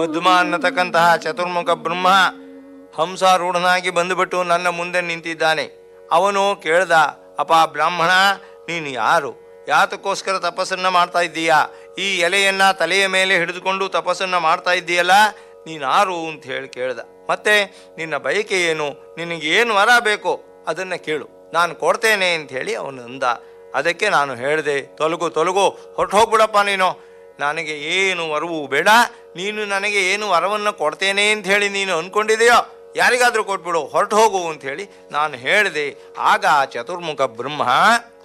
ಮಧುಮ ಅನ್ನತಕ್ಕಂತಹ ಚತುರ್ಮುಖ ಬ್ರಹ್ಮ ಹಂಸಾರೂಢನಾಗಿ ಬಂದುಬಿಟ್ಟು ನನ್ನ ಮುಂದೆ ನಿಂತಿದ್ದಾನೆ ಅವನು ಕೇಳ್ದ ಅಪ ಬ್ರಾಹ್ಮಣ ನೀನು ಯಾರು ಯಾತಕ್ಕೋಸ್ಕರ ತಪಸ್ಸನ್ನ ಮಾಡ್ತಾ ಇದ್ದೀಯಾ ಈ ಎಲೆಯನ್ನ ತಲೆಯ ಮೇಲೆ ಹಿಡಿದುಕೊಂಡು ತಪಸ್ಸನ್ನ ಮಾಡ್ತಾ ಇದ್ದೀಯಲ್ಲ ನೀನು ಯಾರು ಅಂತ ಹೇಳಿ ಕೇಳ್ದ ಮತ್ತೆ ನಿನ್ನ ಬಯಕೆ ಏನು ನಿನಗೆ ಏನು ವರ ಬೇಕೋ ಅದನ್ನು ಕೇಳು ನಾನು ಕೊಡ್ತೇನೆ ಅಂತ ಹೇಳಿ ಅವನು ಅಂದ ಅದಕ್ಕೆ ನಾನು ಹೇಳಿದೆ ತೊಲಗು ತೊಲಗು ಹೊರಟು ಹೋಗ್ಬಿಡಪ್ಪ ನೀನು ನನಗೆ ಏನು ವರವು ಬೇಡ ನೀನು ನನಗೆ ಏನು ವರವನ್ನು ಕೊಡ್ತೇನೆ ಅಂತ ಹೇಳಿ ನೀನು ಅಂದ್ಕೊಂಡಿದೆಯೋ ಯಾರಿಗಾದರೂ ಕೊಟ್ಬಿಡು ಹೊರಟು ಹೋಗು ಅಂತ ಹೇಳಿ ನಾನು ಹೇಳಿದೆ ಆಗ ಆ ಚತುರ್ಮುಖ ಬ್ರಹ್ಮ